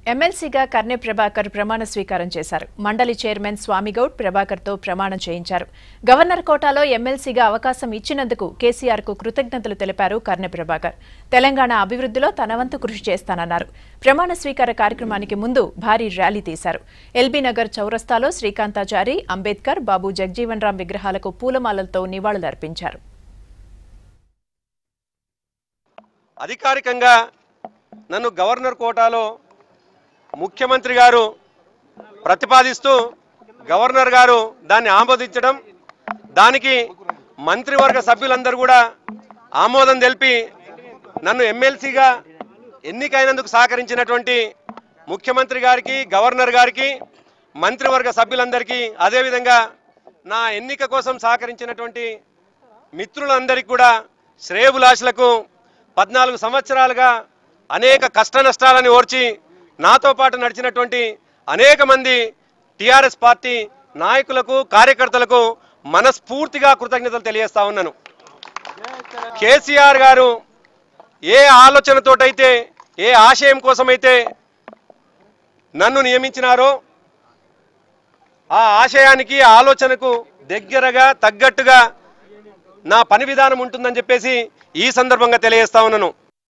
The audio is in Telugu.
ఎమ్మెల్సీగా కర్నె ప్రభాకర్ ప్రమాణ స్వీకారం చేశారు మండలి చైర్మన్ స్వామిగౌడ్ ప్రభాకర్తో ప్రమాణం చేయించారు గవర్నర్ కోటాలో ఎమ్మెల్సీగా అవకాశం ఇచ్చినందుకు కేసీఆర్ కు కృతజ్ఞతలు తెలిపారు కర్నె ప్రభాకర్ తెలంగాణ అభివృద్ధిలో తన వంతు కృషి చేస్తానన్నారు ప్రమాణ స్వీకార కార్యక్రమానికి ముందు భారీ ర్యాలీ తీశారు ఎల్బీ నగర్ చౌరస్తాలో శ్రీకాంతాచారి అంబేద్కర్ బాబు జగ్జీవన్ రామ్ విగ్రహాలకు పూలమాలలతో నివాళులర్పించారు అధికారికంగా నన్ను గవర్నర్ కోటాలో ముఖ్యమంత్రి గారు ప్రతిపాదిస్తూ గవర్నర్ గారు దాన్ని ఆమోదించడం దానికి మంత్రివర్గ సభ్యులందరూ కూడా ఆమోదం తెలిపి నన్ను ఎమ్మెల్సీగా ఎన్నికైనందుకు సహకరించినటువంటి ముఖ్యమంత్రి గారికి గవర్నర్ గారికి మంత్రివర్గ సభ్యులందరికీ అదేవిధంగా నా ఎన్నిక కోసం సహకరించినటువంటి మిత్రులందరికీ కూడా శ్రేయబులాషులకు పద్నాలుగు సంవత్సరాలుగా అనేక కష్ట నష్టాలని ఓర్చి నాతో పాటు నడిచినటువంటి అనేక మంది టిఆర్ఎస్ పార్టీ నాయకులకు కార్యకర్తలకు మనస్ఫూర్తిగా కృతజ్ఞతలు తెలియజేస్తా ఉన్నాను కేసీఆర్ గారు ఏ ఆలోచనతోటైతే ఏ ఆశయం కోసమైతే నన్ను నియమించినారో ఆ ఆశయానికి ఆ ఆలోచనకు దగ్గరగా తగ్గట్టుగా నా పని విధానం ఉంటుందని చెప్పేసి ఈ సందర్భంగా తెలియజేస్తా ఉన్నాను